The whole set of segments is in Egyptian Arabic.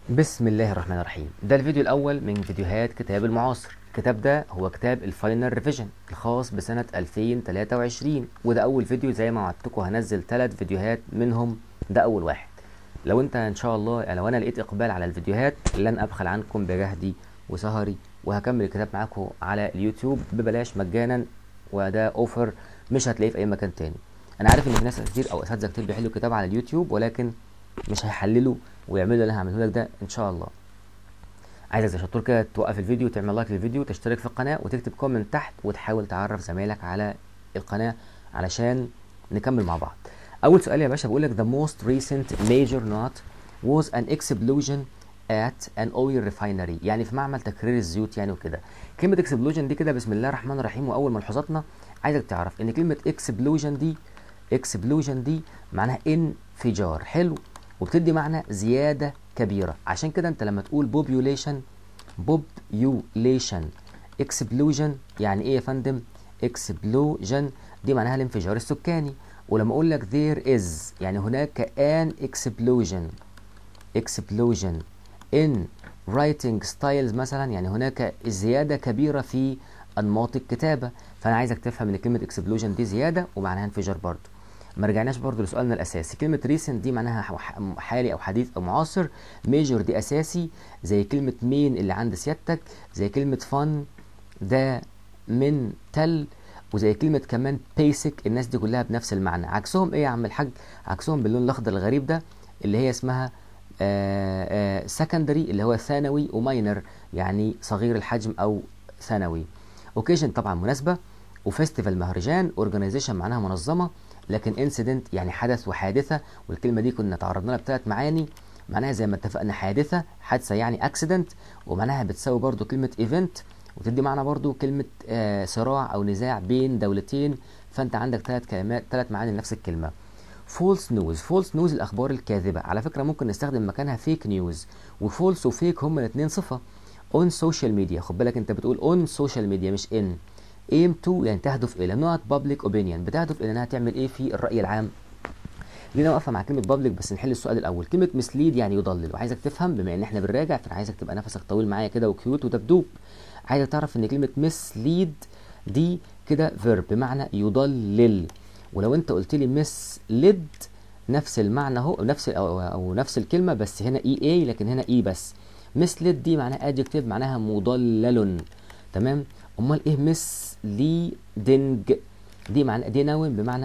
بسم الله الرحمن الرحيم ده الفيديو الأول من فيديوهات كتاب المعاصر الكتاب ده هو كتاب الفاينل ريفيجن الخاص بسنة 2023 وده أول فيديو زي ما وعدتكم هنزل ثلاث فيديوهات منهم ده أول واحد لو أنت إن شاء الله لو أنا لقيت إقبال على الفيديوهات لن أبخل عنكم بجهدي وسهري وهكمل الكتاب معاكم على اليوتيوب ببلاش مجانا وده أوفر مش هتلاقيه في أي مكان تاني أنا عارف إن في ناس كتير أو أساتذة كتير بيحلوا كتاب على اليوتيوب ولكن مش هيحللوا ويعملوا اللي انا هعمله لك ده ان شاء الله عايزك يا شطور كده توقف الفيديو تعمل لايك للفيديو تشترك في القناه وتكتب كومنت تحت وتحاول تعرف زمايلك على القناه علشان نكمل مع بعض اول سؤال يا باشا بقول لك the most recent major knot was an explosion at an oil refinery يعني في معمل تكرير الزيوت يعني وكده كلمه explosion دي كده بسم الله الرحمن الرحيم واول ملحوظاتنا عايزك تعرف ان كلمه explosion دي explosion دي معناها انفجار حلو وبتدي معنى زيادة كبيرة عشان كده انت لما تقول population population explosion يعني ايه يا فندم explosion دي معناها الانفجار السكاني ولما اقول لك there is يعني هناك an explosion explosion in writing styles مثلا يعني هناك زيادة كبيرة في أنماط الكتابة فأنا عايزك تفهم إن كلمة explosion دي زيادة ومعناها انفجار برضه ما رجعناش برضو لسؤالنا الاساسي كلمه ريسنت دي معناها حالي او حديث او معاصر ميجور دي اساسي زي كلمه مين اللي عند سيادتك زي كلمه فن ده من تل وزي كلمة كمان بيسك الناس دي كلها بنفس المعنى عكسهم ايه يا عم الحاج عكسهم باللون الاخضر الغريب ده اللي هي اسمها سكندري اللي هو ثانوي وماينر يعني صغير الحجم او ثانوي اوكيجن طبعا مناسبة وفيستيفال مهرجان اورجانيزيشن معناها منظمة لكن انسيدنت يعني حدث وحادثه والكلمه دي كنا تعرضنا لها بثلاث معاني معناها زي ما اتفقنا حادثه حادثه يعني اكسيدنت ومعناها بتساوي برضو كلمه ايفنت وتدي معنى برضو كلمه آه صراع او نزاع بين دولتين فانت عندك ثلاث كلمات ثلاث معاني لنفس الكلمه فولس نيوز فولس نيوز الاخبار الكاذبه على فكره ممكن نستخدم مكانها فيك نيوز وفولس وفيك هما الاثنين صفه اون سوشيال ميديا خد بالك انت بتقول اون سوشيال ميديا مش ان aim to يعني تهدف الى نوت public opinion بتهدف الى انها تعمل ايه في الراي العام لينا واقفه مع كلمه public بس نحل السؤال الاول كلمه mislead يعني يضلل وعايزك تفهم بما ان احنا بنراجع فانا عايزك تبقى نفسك طويل معايا كده وكيوت ودبدوب عايزك تعرف ان كلمه mislead دي كده verb بمعنى يضلل ولو انت قلت لي misled نفس المعنى اهو نفس أو, او نفس الكلمه بس هنا اي اي لكن هنا اي بس misled دي معناها adjective معناها مضلل تمام امال ايه misleading دي معنى دي نون بمعنى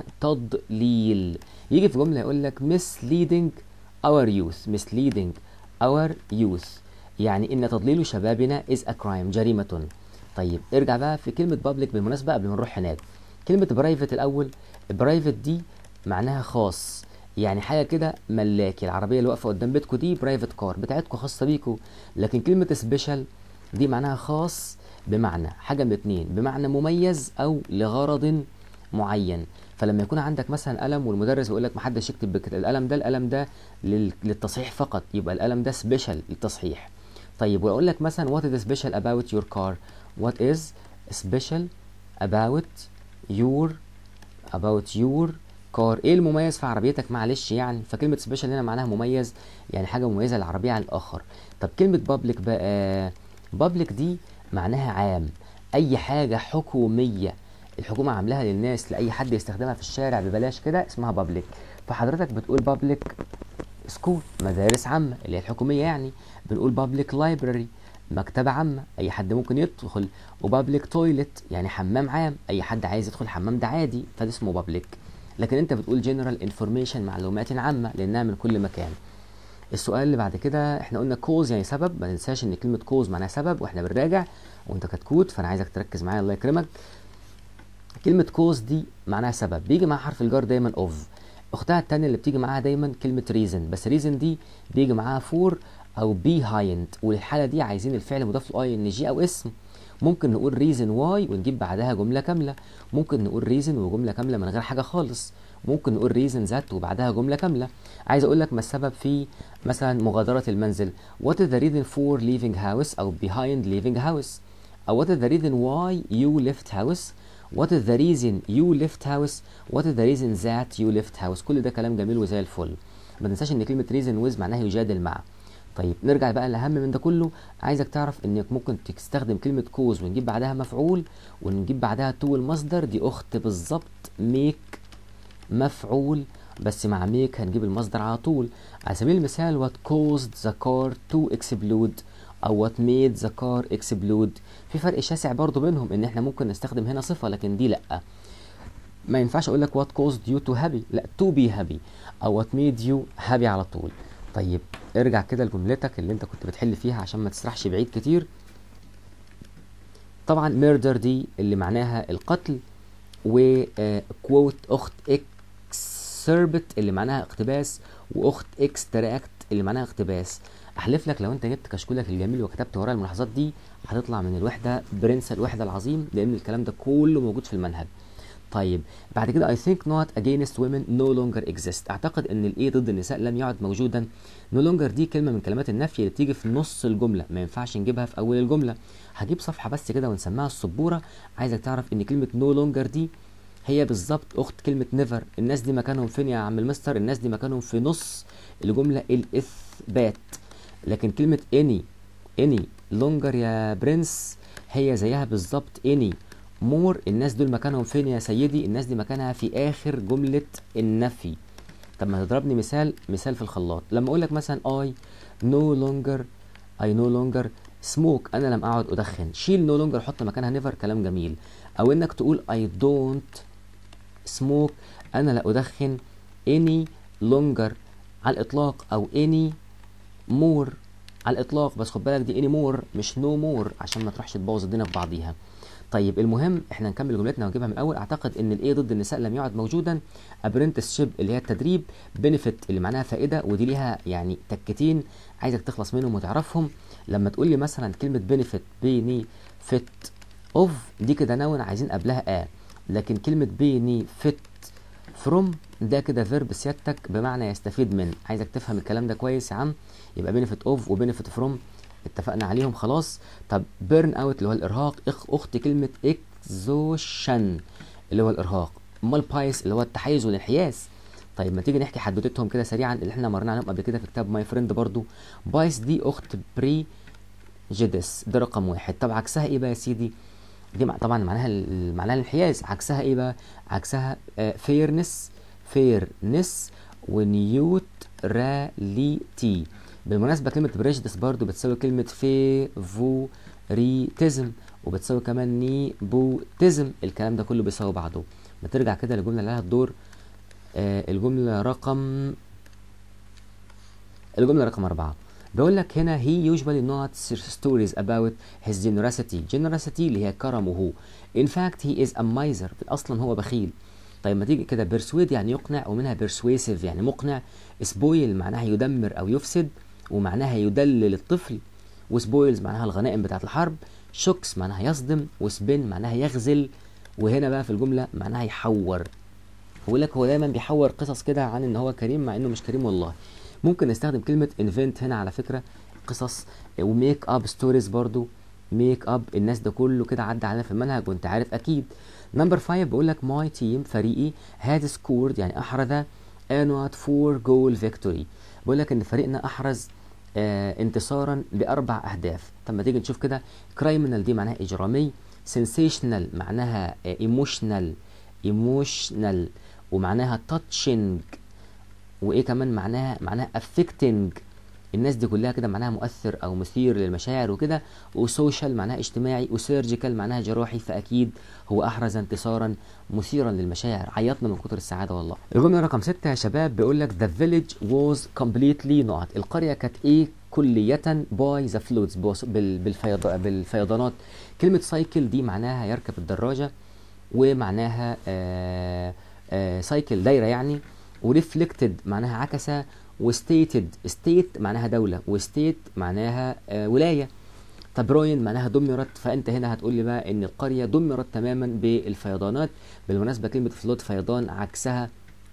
تضليل يجي في جمله يقول لك misleading our youth misleading our youth يعني ان تضليل شبابنا is a crime جريمه طيب ارجع بقى في كلمه public بالمناسبه قبل ما نروح هناك كلمه برايفت الاول برايفت دي معناها خاص يعني حاجه كده ملاكي العربيه اللي واقفه قدام بيتكم دي برايفت كار بتاعتكم خاصه بيكم لكن كلمه سبيشال دي معناها خاص بمعنى حاجة من اتنين بمعنى مميز أو لغرض معين فلما يكون عندك مثلا قلم والمدرس يقول لك محدش يكتب بكتب القلم ده القلم ده للتصحيح فقط يبقى القلم ده سبيشال للتصحيح طيب ويقول لك مثلا what is special about your car what is special about your about your car ايه المميز في عربيتك معلش يعني فكلمة سبيشال هنا معناها مميز يعني حاجة مميزة للعربية عن الآخر طب كلمة بابليك بقى بابليك دي معناها عام اي حاجه حكوميه الحكومه عاملاها للناس لاي حد يستخدمها في الشارع ببلاش كده اسمها بابليك فحضرتك بتقول بابليك سكول مدارس عامه اللي هي الحكوميه يعني بنقول بابليك لايبراري مكتبه عامه اي حد ممكن يدخل وبابليك تويلت يعني حمام عام اي حد عايز يدخل حمام ده عادي فده اسمه بابليك لكن انت بتقول جنرال انفورميشن معلومات عامه لانها من كل مكان السؤال اللي بعد كده احنا قلنا كوز يعني سبب ما ننساش ان كلمه كوز معناها سبب واحنا بنراجع وانت كتكوت فانا عايزك تركز معايا الله يكرمك كلمه كوز دي معناها سبب بيجي معاها حرف الجر دايما اوف اختها التانية اللي بتيجي معاها دايما كلمه ريزن بس ريزن دي بيجي معاها فور او بيهايند والحاله دي عايزين الفعل مضاف له اي ان جي او اسم ممكن نقول ريزن واي ونجيب بعدها جمله كامله ممكن نقول ريزن وجمله كامله من غير حاجه خالص ممكن نقول ريزن ذات وبعدها جمله كامله عايز اقول لك ما السبب في مثلا مغادره المنزل what is the reason for leaving house او behind leaving house او what is the reason why you left house what is the reason you left house what is the reason that you left house كل ده كلام جميل وزي الفل ما تنساش ان كلمه reason with معناها يجادل مع طيب نرجع بقى لأهم من ده كله عايزك تعرف انك ممكن تستخدم كلمة كوز ونجيب بعدها مفعول ونجيب بعدها تو المصدر دي اخت بالظبط ميك مفعول بس مع ميك هنجيب المصدر على طول على سبيل المثال what caused the car to explode او what made the car explode في فرق شاسع برضو بينهم ان احنا ممكن نستخدم هنا صفة لكن دي لأ ما ينفعش اقول لك what caused you to happy لا to be happy او what made you happy على طول طيب ارجع كده لجملتك اللي انت كنت بتحل فيها عشان ما تسرحش بعيد كتير طبعا murder دي اللي معناها القتل و كوت اخت excerpt اللي معناها اقتباس واخت extract اللي معناها اقتباس احلف لك لو انت جبت كشكولك الجميل وكتبت ورايا الملاحظات دي هتطلع من الوحده برنس الوحده العظيم لان الكلام ده كله موجود في المنهج طيب بعد كده I think not against women no longer exist اعتقد ان الايه ضد النساء لم يعد موجودا no longer دي كلمه من كلمات النفي اللي بتيجي في نص الجمله ما ينفعش نجيبها في اول الجمله هجيب صفحه بس كده ونسميها السبوره عايزك تعرف ان كلمه no longer دي هي بالظبط اخت كلمه never الناس دي مكانهم فين يا عم المستر الناس دي مكانهم في نص الجمله الاثبات لكن كلمه any any longer يا برنس هي زيها بالظبط any مور الناس دول مكانهم فين يا سيدي الناس دي مكانها في اخر جملة النفي طب ما تضربني مثال مثال في الخلاط لما اقول لك مثلا I no longer I no longer smoke انا لم اعد ادخن شيل no longer حط مكانها never كلام جميل او انك تقول I don't smoke انا لا ادخن any longer على الاطلاق او any more على الاطلاق بس خد بالك دي any more مش no more عشان ما تروحش تبوظ الدنيا في بعضيها طيب المهم احنا نكمل جملتنا ونجيبها من الاول اعتقد ان الايه ضد النساء لم يعد موجودا ابرنتسشيب اللي هي التدريب بنفيت اللي معناها فائده ودي ليها يعني تكتين عايزك تخلص منهم وتعرفهم لما تقول لي مثلا كلمه بنفيت بيني فيت اوف دي كده نون عايزين قبلها ا لكن كلمه بيني فيت فروم ده كده فيرب سيادتك بمعنى يستفيد من عايزك تفهم الكلام ده كويس يا عم يبقى بنفيت اوف وبنفيت فروم اتفقنا عليهم خلاص طب بيرن اوت اللي هو الارهاق اخ اخت كلمه اكزوشن اللي هو الارهاق امال بايس اللي هو التحيز والانحياز طيب ما تيجي نحكي حدوتتهم كده سريعا اللي احنا مرينا عليهم قبل كده في كتاب ماي فريند برضو بايس دي اخت بري جيدس ده رقم واحد طب عكسها ايه بقى يا سيدي دي طبعا معناها معناها الانحياز عكسها ايه بقى عكسها فيرنس فيرنس ونيوتراليتي بالمناسبة كلمة بريجدس برضو بتساوي كلمة فيفوريتزم وبتساوي كمان نيبوتزم الكلام ده كله بيساوي بعضه ما ترجع كده للجملة اللي لها الدور آه الجملة رقم الجملة رقم أربعة بيقول لك هنا he usually not stories about his generosity generosity اللي هي كرمه in fact he is a miser أصلا هو بخيل طيب ما تيجي كده persuade يعني يقنع ومنها persuasive يعني مقنع spoil معناها يدمر أو يفسد ومعناها يدلل الطفل وسبويلز معناها الغنائم بتاعة الحرب شوكس معناها يصدم وسبين معناها يغزل وهنا بقى في الجملة معناها يحور بقول لك هو دايما بيحور قصص كده عن ان هو كريم مع انه مش كريم والله ممكن نستخدم كلمة invent هنا على فكرة قصص وميك اب ستوريز برضو ميك اب الناس ده كله كده عدى علينا في المنهج وانت عارف اكيد نمبر 5 بقول لك ماي تيم فريقي هاد سكورد يعني احرز انوات فور جول فيكتوري بقول لك ان فريقنا احرز آه انتصارا باربع اهداف طب ما تيجي نشوف كده كرايمنال دي معناها اجرامي سنسيشنال معناها ايموشنال ايموشنال ومعناها تاتشنج وايه كمان معناها معناها افكتنج الناس دي كلها كده معناها مؤثر او مثير للمشاعر وكده وسوشيال معناها اجتماعي وسيرجيكال معناها جراحي فاكيد هو احرز انتصارا مثيرا للمشاعر عيطنا من كتر السعاده والله الجمله رقم ستة يا شباب بيقول لك the village was completely not القريه كانت ايه كلية باي ذا فلودز بالفيض... بالفيضانات كلمة سايكل دي معناها يركب الدراجة ومعناها آآ آآ سايكل دايرة يعني وريفلكتد معناها عكسة وستيتد ستيت معناها دولة وستيت معناها آه ولاية طب روين معناها دمرت فانت هنا هتقول لي بقى ان القرية دمرت تماما بالفيضانات بالمناسبة كلمة فلود فيضان عكسها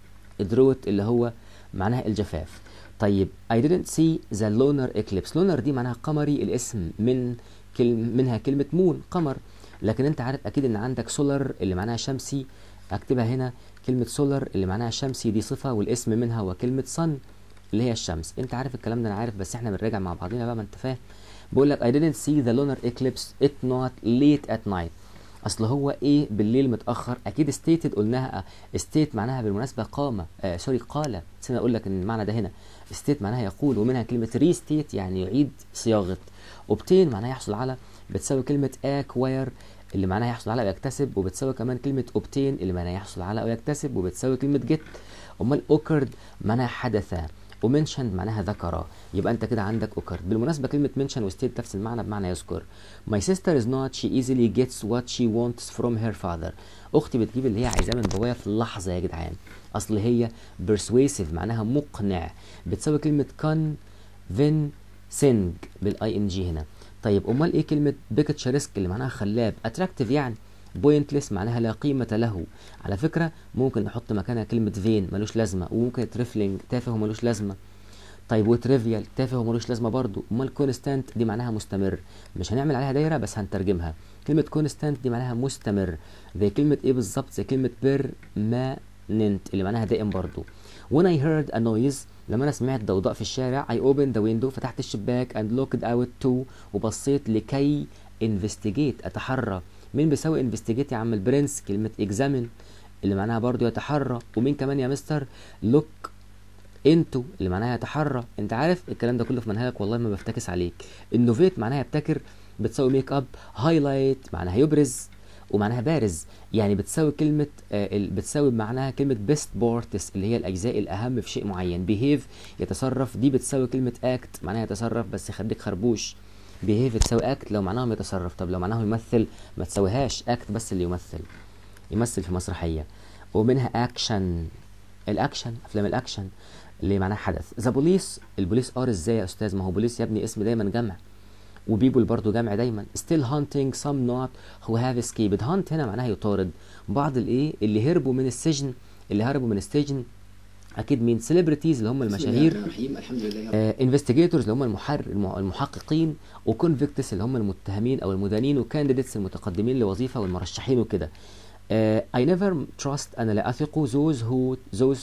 دروت اللي هو معناها الجفاف طيب I didn't see the lunar eclipse lunar دي معناها قمري الاسم من كلم منها كلمة مون قمر لكن انت عارف اكيد ان عندك سولار اللي معناها شمسي اكتبها هنا كلمة سولار اللي معناها شمسي دي صفة والاسم منها هو كلمة صن اللي هي الشمس انت عارف الكلام ده انا عارف بس احنا بنراجع مع بعضينا بقى ما انت فاهم بقول لك I didn't see the lunar eclipse it not late at night اصل هو ايه بالليل متاخر اكيد stated قلناها state معناها بالمناسبه قام آه سوري قال نسينا اقول لك ان المعنى ده هنا state معناها يقول ومنها كلمه restate يعني يعيد صياغه obtain معناها يحصل على بتساوي كلمه acquire اللي معناها يحصل على او يكتسب وبتساوي كمان كلمه obtain اللي معناها يحصل على او يكتسب وبتساوي كلمه get امال occurred معناها حدث ومنشن معناها ذكر يبقى انت كده عندك occurred بالمناسبه كلمه منشن وستيت نفس المعنى بمعنى يذكر my sister is not she easily gets what she wants from her father اختي بتجيب اللي هي عايزاه من بابايا في اللحظه يا جدعان اصل هي persuasive معناها مقنع بتساوي كلمه convincing بالاي ان جي هنا طيب امال ايه كلمه بيكتشرسك اللي معناها خلاب اتراكتيف يعني بوينتلس معناها لا قيمة له على فكرة ممكن نحط مكانها كلمة فين ملوش لازمة وممكن تريفلينج تافه وملوش لازمة طيب وتريفيال تافه وملوش لازمة برضو امال كونستانت دي معناها مستمر مش هنعمل عليها دايرة بس هنترجمها كلمة كونستانت دي معناها مستمر زي كلمة ايه بالظبط زي كلمة بيرماننت اللي معناها دائم برضو when I heard a noise لما انا سمعت ضوضاء في الشارع I opened the window فتحت الشباك and looked out to وبصيت لكي investigate اتحرى مين بيساوي انفستيجيت يا عم البرنس كلمة اكزامين اللي معناها برضو يتحرى ومين كمان يا مستر لوك انتو اللي معناها يتحرى انت عارف الكلام ده كله في منهجك والله ما بفتكس عليك النوفيت معناها يبتكر بتساوي ميك اب هايلايت معناها يبرز ومعناها بارز يعني بتساوي كلمة آه بتساوي معناها كلمة بيست بارتس اللي هي الأجزاء الأهم في شيء معين بيهيف يتصرف دي بتساوي كلمة اكت معناها يتصرف بس يخليك خربوش بيهيف تساوي اكت لو معناهم يتصرف طب لو معناهم يمثل ما تساويهاش اكت بس اللي يمثل يمثل في مسرحيه ومنها اكشن الاكشن افلام الاكشن اللي معناها حدث ذا بوليس البوليس ار ازاي يا استاذ ما هو بوليس يا ابني اسم دايما جمع وبيبول برضو جمع دايما still hunting some not who have escaped hunt هنا معناها يطارد بعض الايه اللي هربوا من السجن اللي هربوا من السجن اكيد مين سيلبرتيز اللي هم المشاهير الحمد لله انفستيجيتورز اللي هم المحر المحققين وكونفيكتس اللي هم المتهمين او المدانين وكانديديتس المتقدمين لوظيفه والمرشحين وكده uh, I never trust انا لا اثق those who those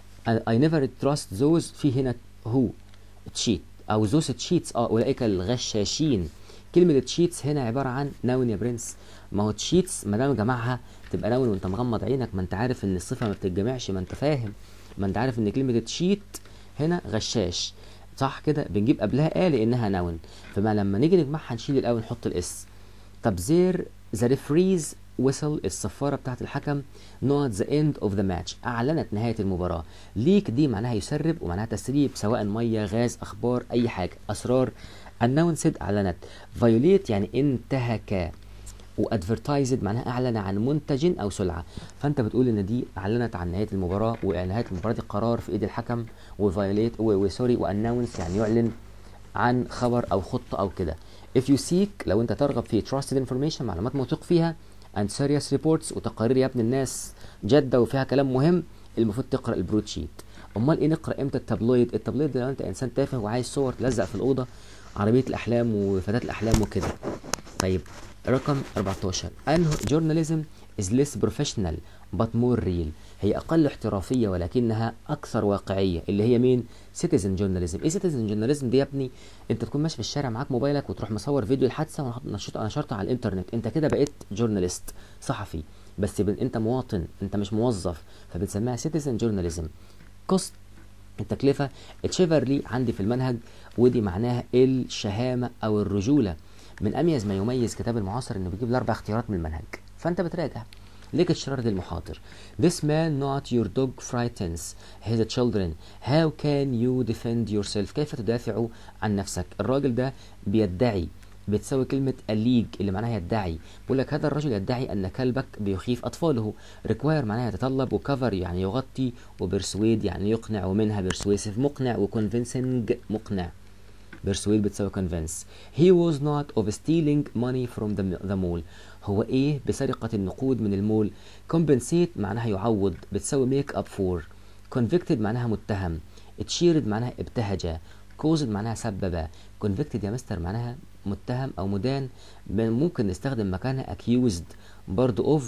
I never trust those في هنا who تشيت او those cheats اه اولئك الغشاشين كلمة تشيتس هنا عبارة عن نون يا برنس ما هو تشيتس ما دام جمعها تبقى نون وانت مغمض عينك ما انت عارف ان الصفة ما بتتجمعش ما انت فاهم ما انت عارف ان كلمة تشيت هنا غشاش صح كده بنجيب قبلها آ لانها نون فما لما نيجي نجمعها نشيل الاول نحط الاس طب زير ذا ريفريز وصل الصفارة بتاعت الحكم not the end of the match أعلنت نهاية المباراة ليك دي معناها يسرب ومعناها تسريب سواء مية غاز أخبار أي حاجة أسرار announced أعلنت violate يعني انتهك وادفرتايزد معناها اعلن عن منتج او سلعه فانت بتقول ان دي اعلنت عن نهايه المباراه ونهايه المباراه دي قرار في ايد الحكم وفايوليت وسوري واناونس يعني يعلن عن خبر او خطه او كده if you seek لو انت ترغب في trusted information معلومات موثوق فيها and serious reports وتقارير يا ابن الناس جاده وفيها كلام مهم المفروض تقرا البروت شيت امال ايه نقرا امتى التابلويد التابلويد ده لو انت انسان تافه وعايز صور تلزق في الاوضه عربيه الاحلام وفتاه الاحلام وكده طيب رقم 14 انه journalism is less professional but more real هي اقل احترافيه ولكنها اكثر واقعيه اللي هي مين citizen journalism ايه citizen journalism دي يا ابني انت تكون ماشي في الشارع معاك موبايلك وتروح مصور فيديو الحادثه ونشرته نشرته على الانترنت انت كده بقيت جورناليست صحفي بس انت مواطن انت مش موظف فبنسميها citizen journalism cost التكلفه تشيفرلي عندي في المنهج ودي معناها الشهامه او الرجوله من اميز ما يميز كتاب المعاصر انه بيجيب الاربع اختيارات من المنهج فانت بتراجع ليك الشرارة المحاضر This man not your dog frightens his children How can you defend yourself كيف تدافع عن نفسك الراجل ده بيدعي بتساوي كلمة الليج اللي معناها يدعي بيقول لك هذا الرجل يدعي أن كلبك بيخيف أطفاله require معناها يتطلب وكفر يعني يغطي وبرسويد يعني يقنع ومنها persuasive مقنع وconvincing مقنع persuade بتساوي convince he was not of stealing money from the, the mall هو ايه بسرقة النقود من المول compensate معناها يعوض بتساوي make up for convicted معناها متهم اتشيرد معناها ابتهج caused معناها سبب convicted يا مستر معناها متهم او مدان ممكن نستخدم مكانها accused برضو of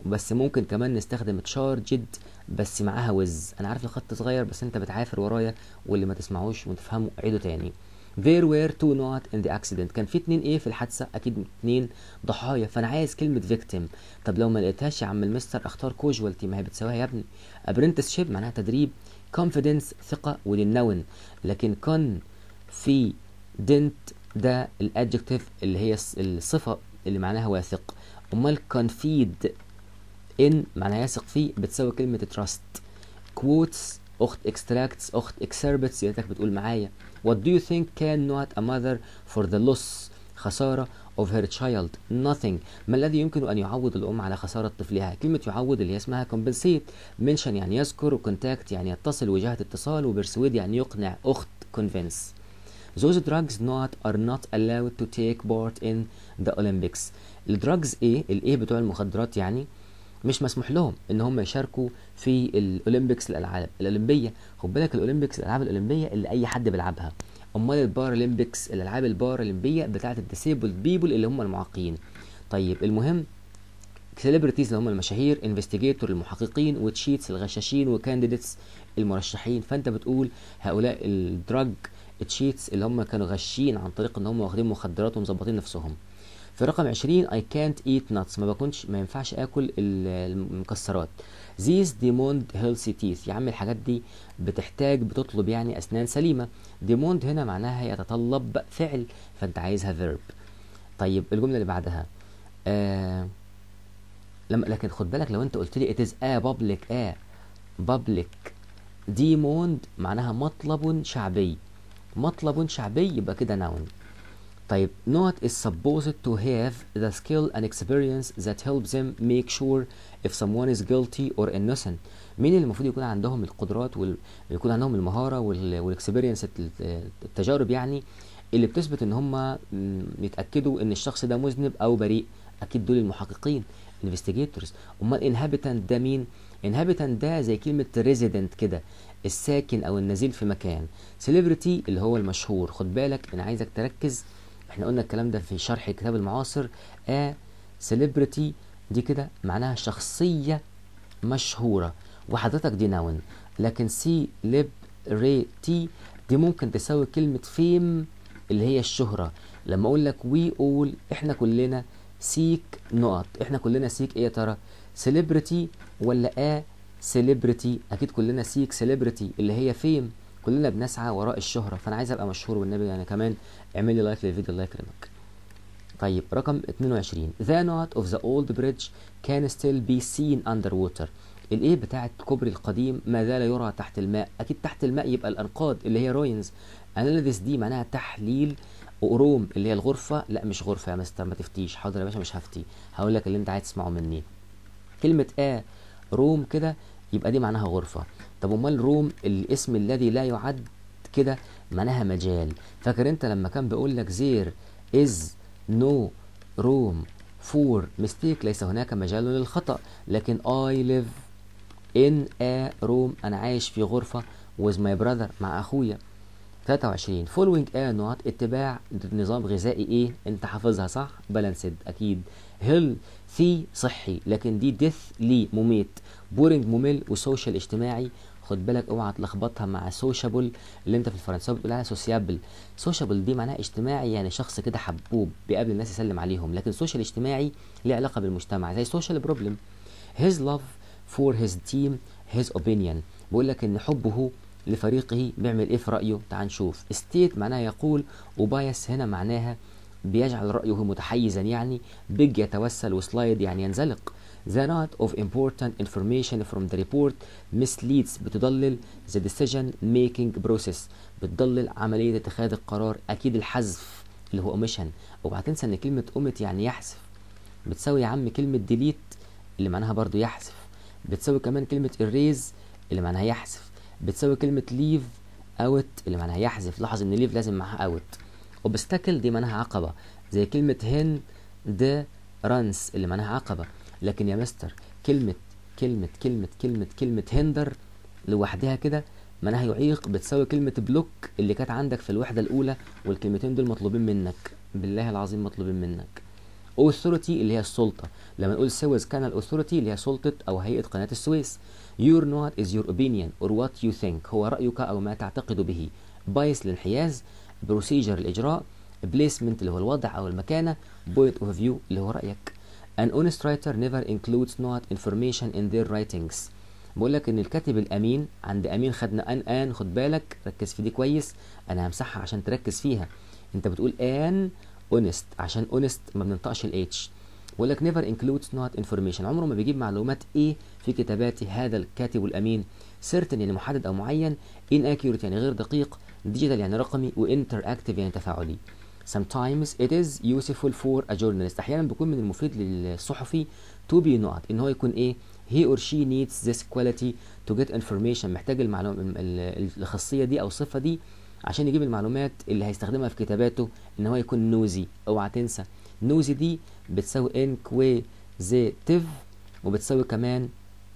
بس ممكن كمان نستخدم تشارجد بس معاها وز انا عارف الخط صغير بس انت بتعافر ورايا واللي ما تسمعوش وتفهموا عيده تاني There were two not in the accident كان في اتنين ايه في الحادثة اكيد اتنين ضحايا فانا عايز كلمة victim طب لو ما لقيتهاش يا عم المستر اختار casualty ما هي بتساويها يا ابني apprenticeship معناها تدريب confidence ثقة ودي النون لكن confident ده الادجكتيف اللي هي الصفة اللي معناها واثق امال confide in معناها يثق فيه بتساوي كلمة trust quotes اخت extracts اخت excerpts يا ريتك بتقول معايا What do you think can not a mother for the loss خسارة of her child nothing ما الذي يمكن أن يعوض الأم على خسارة طفلها كلمة يعوض اللي هي اسمها compensate mention يعني يذكر وcontact يعني يتصل وجهة اتصال وبرسويد يعني يقنع أخت convince Those drugs not are not allowed to take part in the Olympics الدراجز ايه الايه بتوع المخدرات يعني مش مسموح لهم ان هم يشاركوا في الاولمبيكس الالعاب الاولمبيه خد بالك الاولمبيكس الالعاب الاولمبيه اللي اي حد بيلعبها امال البارالمبيكس الالعاب البارالمبيه بتاعه الديسيبل بيبل اللي هم المعاقين طيب المهم سيلبرتيز اللي هم المشاهير انفستيجيتور المحققين وتشيتس الغشاشين وكانديديتس المرشحين فانت بتقول هؤلاء الدراج تشيتس اللي هم كانوا غشين عن طريق ان هم واخدين مخدرات ومظبطين نفسهم في رقم 20 I can't eat nuts ما بكونش ما ينفعش اكل المكسرات these demand healthy teeth يا عم الحاجات دي بتحتاج بتطلب يعني اسنان سليمه demand هنا معناها يتطلب فعل فانت عايزها verb طيب الجمله اللي بعدها آه لما لكن خد بالك لو انت قلت لي it is a public a public demand معناها مطلب شعبي مطلب شعبي يبقى كده noun طيب not is supposed to have the skill and experience that helps them make sure if someone is guilty or innocent مين اللي المفروض يكون عندهم القدرات ويكون عندهم المهارة والاكسبيرينس التجارب يعني اللي بتثبت ان هم يتأكدوا ان الشخص ده مذنب او بريء اكيد دول المحققين investigators امال inhabitant ده مين inhabitant ده زي كلمة resident كده الساكن او النزيل في مكان celebrity اللي هو المشهور خد بالك انا عايزك تركز احنا قلنا الكلام ده في شرح الكتاب المعاصر ا سيلبرتي دي كده معناها شخصية مشهورة وحضرتك دي نون لكن سي لب ري تي دي ممكن تساوي كلمة فيم اللي هي الشهرة لما اقول لك وي اول احنا كلنا سيك نقط احنا كلنا سيك ايه يا ترى سيلبرتي ولا ا سيلبرتي اكيد كلنا سيك سيلبرتي اللي هي فيم كلنا بنسعى وراء الشهرة فأنا عايز أبقى مشهور والنبي يعني كمان اعمل لي لايك للفيديو الله يكرمك طيب رقم 22 The knot of the old bridge can still be seen underwater الايه بتاعت كوبري القديم ما زال يرى تحت الماء اكيد تحت الماء يبقى الانقاض اللي هي روينز اناليسيس دي معناها تحليل وروم اللي هي الغرفه لا مش غرفه يا مستر ما تفتيش حاضر يا باشا مش هفتي هقول لك اللي انت عايز تسمعه مني كلمه ا روم كده يبقى دي معناها غرفه طب امال روم الاسم الذي لا يعد كده معناها مجال فاكر انت لما كان بيقول لك زير از نو روم فور ميستيك ليس هناك مجال للخطأ لكن I live in a room أنا عايش في غرفة with my brother مع أخويا 23 following a not اتباع نظام غذائي ايه انت حافظها صح balanced اكيد healthy صحي لكن دي death لي مميت بورينج ممل وسوشيال اجتماعي خد بالك اوعى تلخبطها مع سوشابل اللي انت في الفرنساوي بتقول عليها سوسيابل سوشابل دي معناها اجتماعي يعني شخص كده حبوب بيقابل الناس يسلم عليهم لكن سوشيال اجتماعي ليه علاقه بالمجتمع زي سوشيال بروبلم his love for his team his opinion بيقول لك ان حبه لفريقه بيعمل ايه في رايه تعال نشوف ستيت معناها يقول وبايس هنا معناها بيجعل رأيه متحيزا يعني بيج يتوسل وسلايد يعني ينزلق The not of important information from the report misleads بتضلل the decision making process بتضلل عملية اتخاذ القرار أكيد الحذف اللي هو omission اوعى تنسى إن كلمة omit يعني يحذف بتساوي يا عم كلمة delete اللي معناها برضو يحذف بتساوي كمان كلمة erase اللي معناها يحذف بتساوي كلمة leave out اللي معناها يحذف لاحظ إن leave لازم معاها out obstacle دي معناها عقبة زي كلمة هن ده رانس اللي معناها عقبة لكن يا مستر كلمة كلمة كلمة كلمة كلمة هندر لوحدها كده معناها يعيق بتساوي كلمة بلوك اللي كانت عندك في الوحدة الأولى والكلمتين دول مطلوبين منك بالله العظيم مطلوبين منك authority اللي هي السلطة لما نقول سويس كانال authority اللي هي سلطة أو هيئة قناة السويس your not is your opinion or what you think هو رأيك أو ما تعتقد به bias الانحياز procedure الإجراء placement اللي هو الوضع أو المكانة point of view اللي هو رأيك an honest writer never includes not information in their writings بقول لك ان الكاتب الامين عند امين خدنا ان ان خد بالك ركز في دي كويس انا همسحها عشان تركز فيها انت بتقول ان اونست عشان اونست ما بننطقش الاتش بقول لك never includes not information عمره ما بيجيب معلومات ايه في كتاباته هذا الكاتب الامين certain يعني محدد او معين inaccurate يعني غير دقيق digital يعني رقمي وinteractive يعني تفاعلي sometimes it is useful for a journalist احيانا بيكون من المفيد للصحفي to be not ان هو يكون ايه he or she needs this quality to get information محتاج المعلومة الخاصية دي أو الصفة دي عشان يجيب المعلومات اللي هيستخدمها في كتاباته إن هو يكون نوزي اوعى تنسى نوزي دي بتساوي inquisitive وبتساوي كمان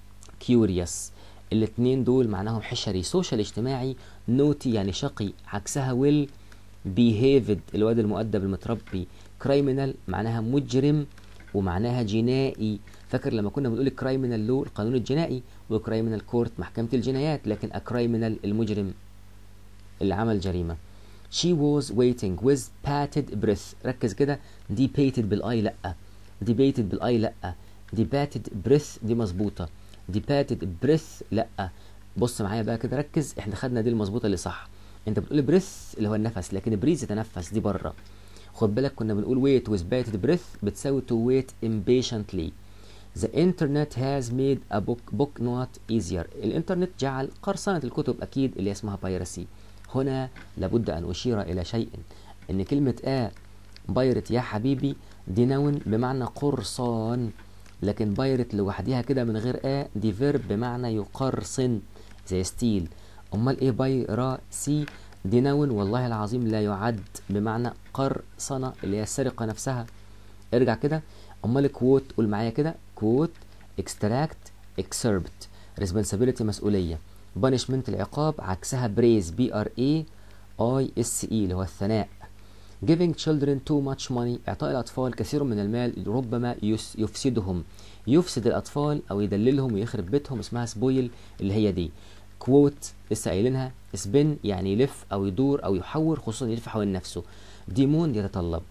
curious الاتنين دول معناهم حشري سوشيال اجتماعي نوتي يعني شقي عكسها will behaved الواد المؤدب المتربي criminal معناها مجرم ومعناها جنائي فاكر لما كنا بنقول الكرايمنال لو القانون الجنائي والكرايمنال كورت محكمة الجنايات لكن اكرايمنال المجرم اللي عمل جريمة she was waiting with bated breath ركز كده debated بالاي لا debated بالاي لا debated breath دي مظبوطة debated breath لا بص معايا بقى كده ركز احنا خدنا دي المظبوطة اللي صح انت بتقول بريث اللي هو النفس لكن بريز يتنفس دي بره خد بالك كنا بنقول wait with bated breath بتساوي to wait impatiently The internet has made a book book not easier. الإنترنت جعل قرصنة الكتب أكيد اللي اسمها بايرسي. هنا لابد أن أشير إلى شيء إن كلمة آ بايرت يا حبيبي دي نون بمعنى قرصان لكن بايرت لوحدها كده من غير آ دي فيرب بمعنى يقرصن زي ستيل أمال إيه بايرسي دي نون والله العظيم لا يعد بمعنى قرصنة اللي هي السرقة نفسها ارجع كده امال كوت قول معايا كده كوت اكستراكت اكسربت ريسبونسابيلتي مسؤوليه بانشمنت العقاب عكسها بريز بي ار اي اي اس اي اللي هو الثناء giving children too much money اعطاء الاطفال كثير من المال ربما يفسدهم يفسد الاطفال او يدللهم ويخرب بيتهم اسمها سبويل اللي هي دي كوت لسه قايلينها سبين يعني يلف او يدور او يحور خصوصا يلف حوالين نفسه ديمون يتطلب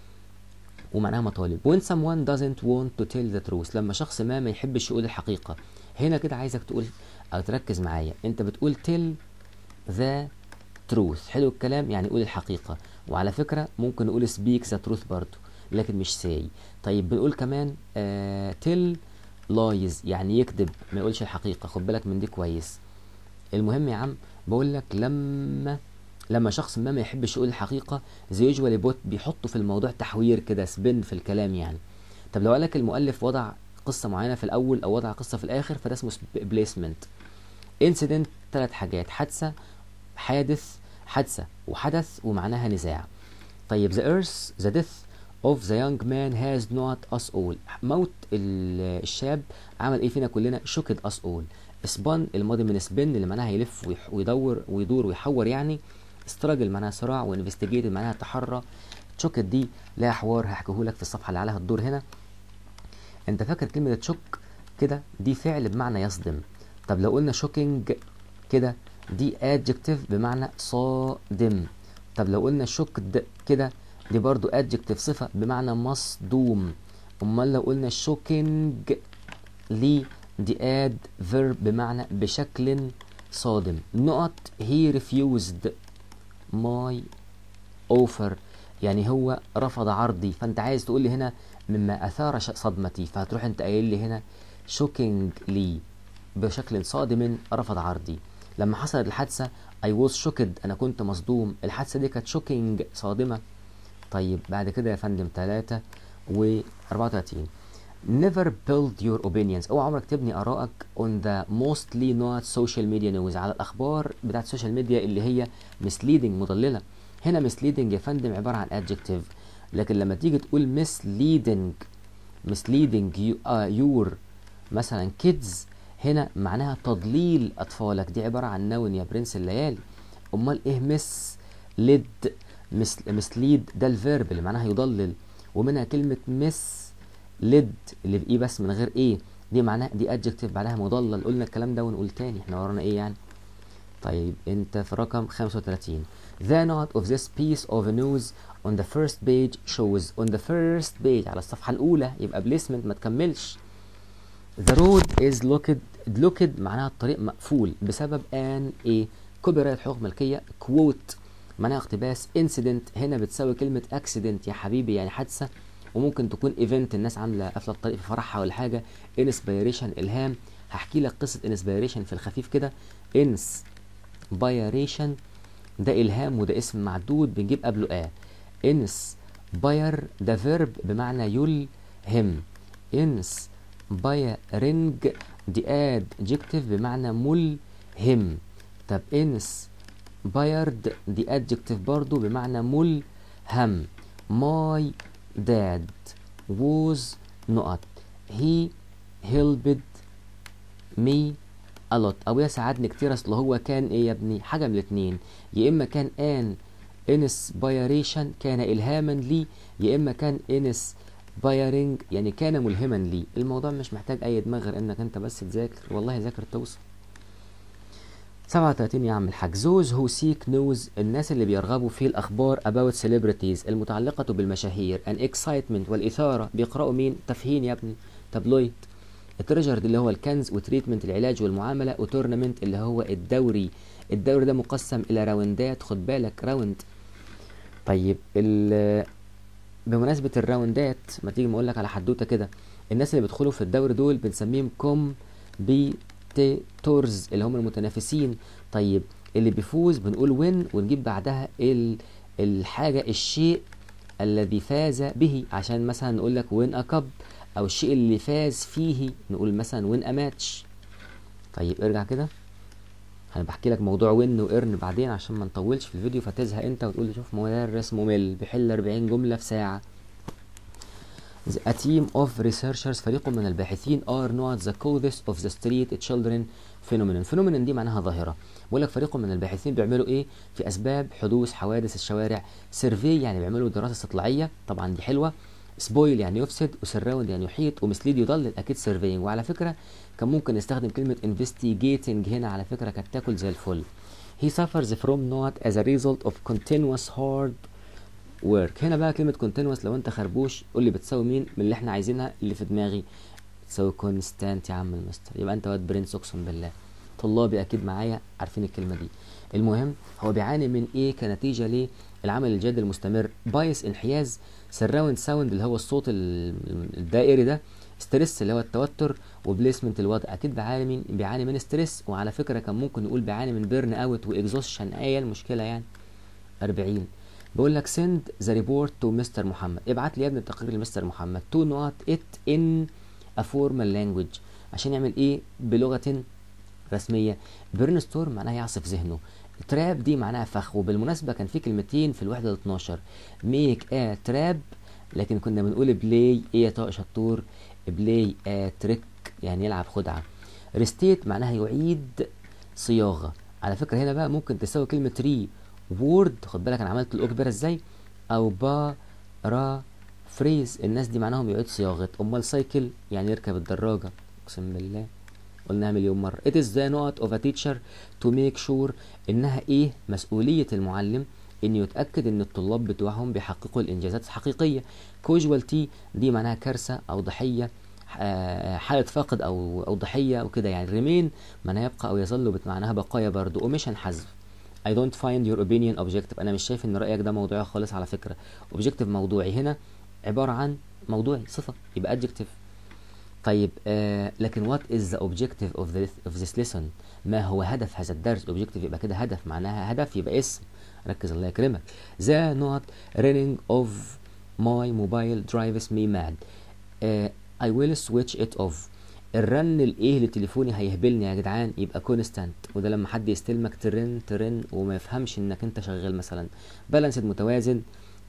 ومعناها مطالب when someone doesn't want to tell the truth لما شخص ما ما يحبش يقول الحقيقة هنا كده عايزك تقول او تركز معايا انت بتقول tell the truth حلو الكلام يعني قول الحقيقة وعلى فكرة ممكن نقول speak the truth برضو لكن مش say طيب بنقول كمان آه tell lies يعني يكذب ما يقولش الحقيقة خد بالك من دي كويس المهم يا عم بقول لك لما لما شخص ما ما يحبش يقول الحقيقة زي يوجوالي بوت بيحطوا في الموضوع تحوير كده سبين في الكلام يعني طب لو قالك المؤلف وضع قصة معينة في الأول أو وضع قصة في الآخر فده اسمه بليسمنت انسيدنت ثلاث حاجات حادثة حادث حادثة وحدث ومعناها نزاع طيب the earth the death of the young man has not us all موت الشاب عمل ايه فينا كلنا شكد us all سبان الماضي من سبن اللي معناها يلف ويدور ويدور ويحور يعني استراجل معناها صراع وانفستيجيت معناها تحرى تشوك دي لها حوار هحكيه لك في الصفحه اللي عليها الدور هنا انت فاكر كلمه تشوك كده دي فعل بمعنى يصدم طب لو قلنا شوكينج كده دي adjective بمعنى صادم طب لو قلنا شوكد كده دي برضو adjective صفة بمعنى مصدوم امال لو قلنا شوكينج ليه دي اد verb بمعنى بشكل صادم نقط he refused my offer يعني هو رفض عرضي فانت عايز تقول لي هنا مما اثار صدمتي فهتروح انت قايل لي هنا shockingly بشكل صادم رفض عرضي لما حصلت الحادثة I was shocked أنا كنت مصدوم الحادثة دي كانت shocking صادمة طيب بعد كده يا فندم 3 و 34 never build your opinions اوعى عمرك تبني ارائك on the mostly not social media news على الاخبار بتاعت السوشيال ميديا اللي هي misleading مضلله هنا misleading يا فندم عباره عن adjective لكن لما تيجي تقول misleading misleading you, uh, your مثلا kids هنا معناها تضليل اطفالك دي عباره عن نون يا برنس الليالي امال ايه مس ليد mislead ده الفيرب اللي معناها يضلل ومنها كلمة مس ليد اللي بإيه بس من غير إيه دي معناها دي adjective بعدها مضلل قلنا الكلام ده ونقول تاني احنا ورانا إيه يعني طيب انت في رقم 35 The note of this piece of news on the first page shows on the first page على الصفحة الأولى يبقى placement ما تكملش The road is locked locked معناها الطريق مقفول بسبب ان ايه كوبي رايت حقوق ملكية quote معناها اقتباس incident هنا بتساوي كلمة accident يا حبيبي يعني حادثة وممكن تكون ايفنت الناس عاملة قافلة الطريق في فرحها ولا حاجة inspiration إلهام هحكي لك قصة inspiration في الخفيف كده inspiration ده إلهام وده اسم معدود بنجيب قبله آ inspire ده verb بمعنى يلهم inspiring دي adjective بمعنى ملهم طب inspired دي adjective برضو بمعنى ملهم my dad was not he helped me a lot ابويا ساعدني كتير اصل هو كان ايه يا ابني حاجه من الاتنين يا اما كان ان inspiration كان الهاما لي يا اما كان inspiring يعني كان ملهما لي الموضوع مش محتاج اي دماغ غير انك انت بس تذاكر والله ذاكر توصل 37 يا عم الحاج زوز هو سيك نوز الناس اللي بيرغبوا في الاخبار about celebrities المتعلقه بالمشاهير an excitement والاثاره بيقراوا مين تفهين يا ابني تابلويد التريجرد اللي هو الكنز وتريتمنت العلاج والمعامله وتورنمنت اللي هو الدوري الدوري ده مقسم الى راوندات خد بالك راوند طيب ال بمناسبة الراوندات ما تيجي ما اقول لك على حدوته كده الناس اللي بيدخلوا في الدوري دول بنسميهم كوم بيتورز اللي هم المتنافسين طيب اللي بيفوز بنقول وين ونجيب بعدها ال الحاجة الشيء الذي فاز به عشان مثلا نقول لك وين أكب أو الشيء اللي فاز فيه نقول مثلا وين أماتش طيب ارجع كده انا بحكي لك موضوع وين وارن بعدين عشان ما نطولش في الفيديو فتزهق انت وتقول لي شوف مدرس ممل بيحل 40 جمله في ساعه A team of researchers فريق من الباحثين are not the causes of the street children phenomenon phenomenon دي معناها ظاهرة بقول لك فريق من الباحثين بيعملوا ايه في اسباب حدوث حوادث الشوارع سيرفي يعني بيعملوا دراسة استطلاعية طبعا دي حلوة سبويل يعني يفسد وسراوند يعني يحيط ومسليد يضلل اكيد سيرفينج وعلى فكره كان ممكن نستخدم كلمه investigating هنا على فكره كانت تاكل زي الفل he suffers from not as a result of continuous hard work هنا بقى كلمه continuous لو انت خربوش قول لي بتساوي مين من اللي احنا عايزينها اللي في دماغي تساوي constant يا عم المستر يبقى انت واد برنس اقسم بالله طلابي اكيد معايا عارفين الكلمه دي المهم هو بيعاني من ايه كنتيجه للعمل الجاد المستمر بايس انحياز سراوند ساوند اللي هو الصوت الدائري ده ستريس اللي هو التوتر وبليسمنت الوضع اكيد بيعاني من بيعاني من ستريس وعلى فكره كان ممكن نقول بيعاني من بيرن اوت واكزوشن ايه المشكله يعني 40 بقول لك سند ذا ريبورت تو مستر محمد ابعت لي يا ابني التقرير لمستر محمد تو نوت ات ان ا فورمال لانجويج عشان يعمل ايه بلغه رسميه بيرن ستورم معناها يعصف ذهنه تراب دي معناها فخ وبالمناسبة كان في كلمتين في الوحدة ال 12 ميك ا تراب لكن كنا بنقول بلاي ايه يا طارق شطور بلاي ا تريك يعني يلعب خدعة ريستيت معناها يعيد صياغة على فكرة هنا بقى ممكن تساوي كلمة ري وورد خد بالك انا عملت الاوكبرا ازاي او با را فريز الناس دي معناهم يعيد صياغة امال سايكل يعني يركب الدراجة اقسم بالله قلناها مليون مرة it is the note of a teacher to make sure انها ايه مسؤولية المعلم انه يتأكد ان الطلاب بتوعهم بيحققوا الانجازات الحقيقية casualty دي معناها كارثة او ضحية حالة فاقد او او ضحية وكده يعني remain معناها يبقى او يظل بمعناها بقايا برضو omission حذف I don't find your opinion objective انا مش شايف ان رأيك ده موضوعي خالص على فكرة objective موضوعي هنا عبارة عن موضوعي صفة يبقى adjective طيب آه لكن what is the objective of this, of this lesson ما هو هدف هذا الدرس objective يبقى كده هدف معناها هدف يبقى اسم ركز الله يكرمك the not running of my mobile drives me mad آه I will switch it off الرن الايه لتليفوني هيهبلني يا جدعان يبقى كونستانت وده لما حد يستلمك ترن ترن وما يفهمش انك انت شغال مثلا بالانسد متوازن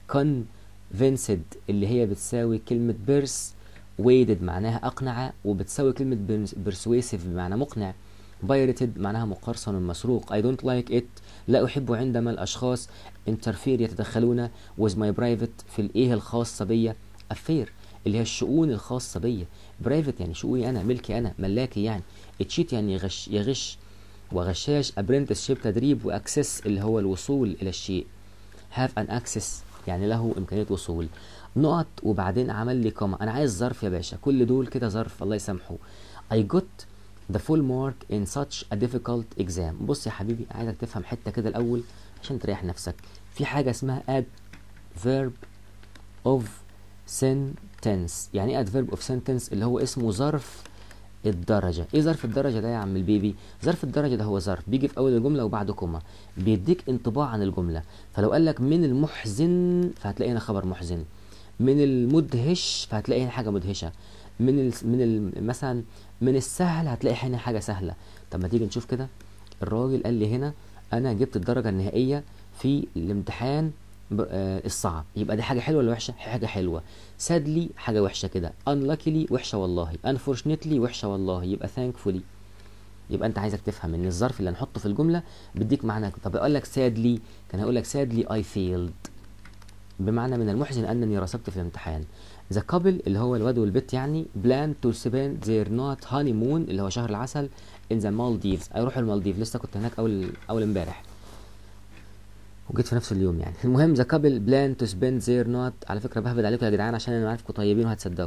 convinced اللي هي بتساوي كلمة بيرس ويدد معناها أقنع وبتساوي كلمة persuasive بمعنى مقنع بايرتد معناها مقرصن مسروق I don't like it لا أحب عندما الأشخاص interfere يتدخلون with my private في الإيه الخاصة بيا افير اللي هي الشؤون الخاصه بيا برايفت يعني شؤوني انا ملكي انا ملاكي يعني تشيت يعني يغش يغش وغشاش ابرنتسشيب تدريب واكسس اللي هو الوصول الى الشيء هاف ان اكسس يعني له امكانيه وصول نقط وبعدين عمل لي كوما انا عايز ظرف يا باشا كل دول كده ظرف الله يسامحه I got the full mark in such a difficult exam بص يا حبيبي عايزك تفهم حته كده الاول عشان تريح نفسك في حاجه اسمها adverb of sentence يعني ايه adverb of sentence اللي هو اسمه ظرف الدرجة ايه ظرف الدرجة ده يا عم البيبي ظرف الدرجة ده هو ظرف بيجي في اول الجملة وبعد كوما بيديك انطباع عن الجملة فلو قال لك من المحزن فهتلاقي هنا خبر محزن من المدهش فهتلاقي هنا حاجة مدهشة من ال من ال مثلا من السهل هتلاقي هنا حاجة سهلة طب ما تيجي نشوف كده الراجل قال لي هنا انا جبت الدرجة النهائية في الامتحان الصعب يبقى دي حاجه حلوه ولا وحشه حاجه حلوه سادلي حاجه وحشه كده unluckily وحشه والله unfortunately وحشه والله يبقى thankfully يبقى انت عايزك تفهم ان الظرف اللي هنحطه في الجمله بيديك معنى طب يقول لك sadly كان هيقول لك sadly I failed بمعنى من المحزن انني رسبت في الامتحان ذا كابل اللي هو الواد والبت يعني بلان تو spend their not honeymoon اللي هو شهر العسل in the Maldives هيروحوا المالديف لسه كنت هناك اول اول امبارح وجيت في نفس اليوم يعني المهم ذا كابل بلان تو سبند زير نوت على فكره بهبد عليكم يا جدعان عشان انا عارفكم طيبين وهتصدقوا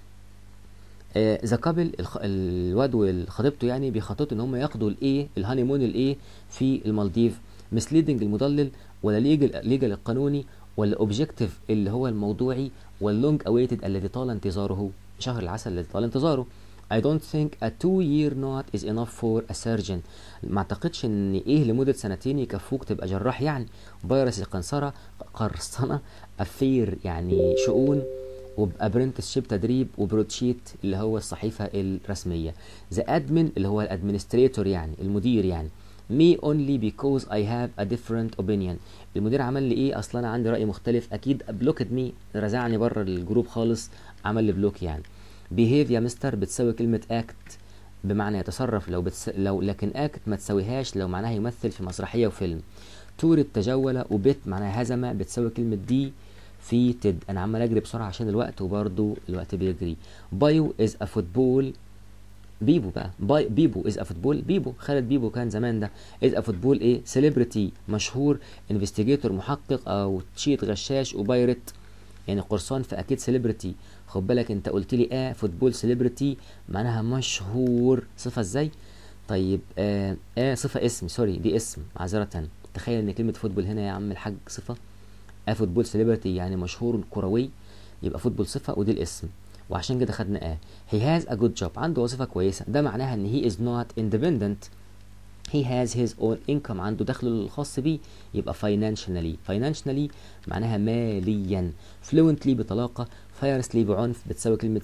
ذا كابل الواد وخطيبته يعني بيخططوا ان هم ياخدوا الايه الهاني مون الايه في المالديف مسليدنج المضلل ولا ليجل ليجل القانوني ولا اوبجكتيف اللي هو الموضوعي واللونج اويتد الذي طال انتظاره شهر العسل الذي طال انتظاره I don't think a two year knot is enough for a surgeon ما اعتقدش ان ايه لمدة سنتين يكفوك تبقى جراح يعني فيروس القنصرة قرصنة افير يعني شؤون وابرنتسشيب تدريب وبروتشيت اللي هو الصحيفة الرسمية ذا ادمن اللي هو الادمنستريتور يعني المدير يعني me only because I have a different opinion المدير عمل لي ايه اصلا انا عندي رأي مختلف اكيد بلوكد مي رزعني بره الجروب خالص عمل لي بلوك يعني behave يا مستر بتساوي كلمة act بمعنى يتصرف لو بتس... لو لكن act ما تساويهاش لو معناها يمثل في مسرحية وفيلم تور التجول وبت معناها هزمة بتساوي كلمة دي في تد انا عمال اجري بسرعة عشان الوقت وبرضو الوقت بيجري بايو از ا فوتبول بيبو بقى باي بيبو از ا فوتبول بيبو خالد بيبو كان زمان ده از ا فوتبول ايه سيلبرتي مشهور انفستيجيتور محقق او تشيت غشاش وبايرت يعني قرصان فاكيد سيلبرتي خد بالك انت قلت لي اه فوتبول سيلبرتي معناها مشهور صفه ازاي طيب اه, آه صفه اسم سوري دي اسم معذره تخيل ان كلمه فوتبول هنا يا عم الحاج صفه اه فوتبول سيلبرتي يعني مشهور كروي يبقى فوتبول صفه ودي الاسم وعشان كده خدنا اه he has a good job عنده وظيفه كويسه ده معناها ان he is not independent he has his own income عنده دخله الخاص بيه يبقى financially financially معناها ماليا fluently بطلاقة fiercely بعنف بتساوي كلمة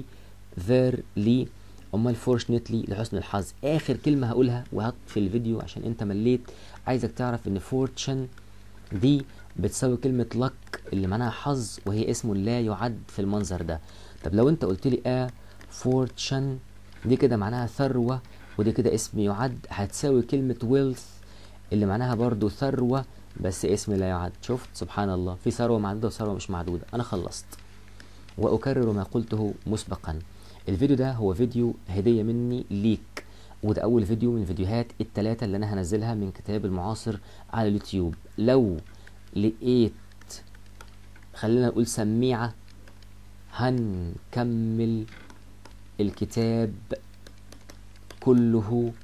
severely امال fortunately لحسن الحظ اخر كلمة هقولها وهطفي الفيديو عشان انت مليت عايزك تعرف ان fortune دي بتساوي كلمة luck اللي معناها حظ وهي اسم لا يعد في المنظر ده طب لو انت قلت لي اه fortune دي كده معناها ثروة ودي كده اسم يعد هتساوي كلمة wealth اللي معناها برضو ثروة بس اسم لا يعد شفت سبحان الله في ثروة معدودة وثروة مش معدودة أنا خلصت وأكرر ما قلته مسبقا الفيديو ده هو فيديو هدية مني ليك وده أول فيديو من الفيديوهات التلاتة اللي أنا هنزلها من كتاب المعاصر على اليوتيوب لو لقيت خلينا نقول سميعة هنكمل الكتاب كله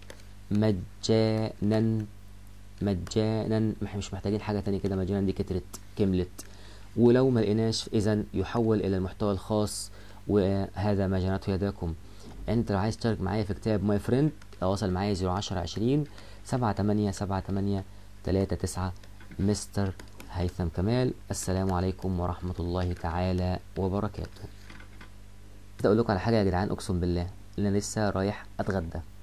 مجانا مجانا مش محتاجين حاجة تانية كده مجانا دي كترت كملت ولو ما لقيناش اذا يحول الى المحتوى الخاص وهذا ما جنته يداكم انت لو عايز تشارك معايا في كتاب ماي فريند تواصل معايا 010 20 7 8 7 8 3 9 مستر هيثم كمال السلام عليكم ورحمة الله تعالى وبركاته اقول لكم على حاجة يا جدعان اقسم بالله انا لسه رايح اتغدى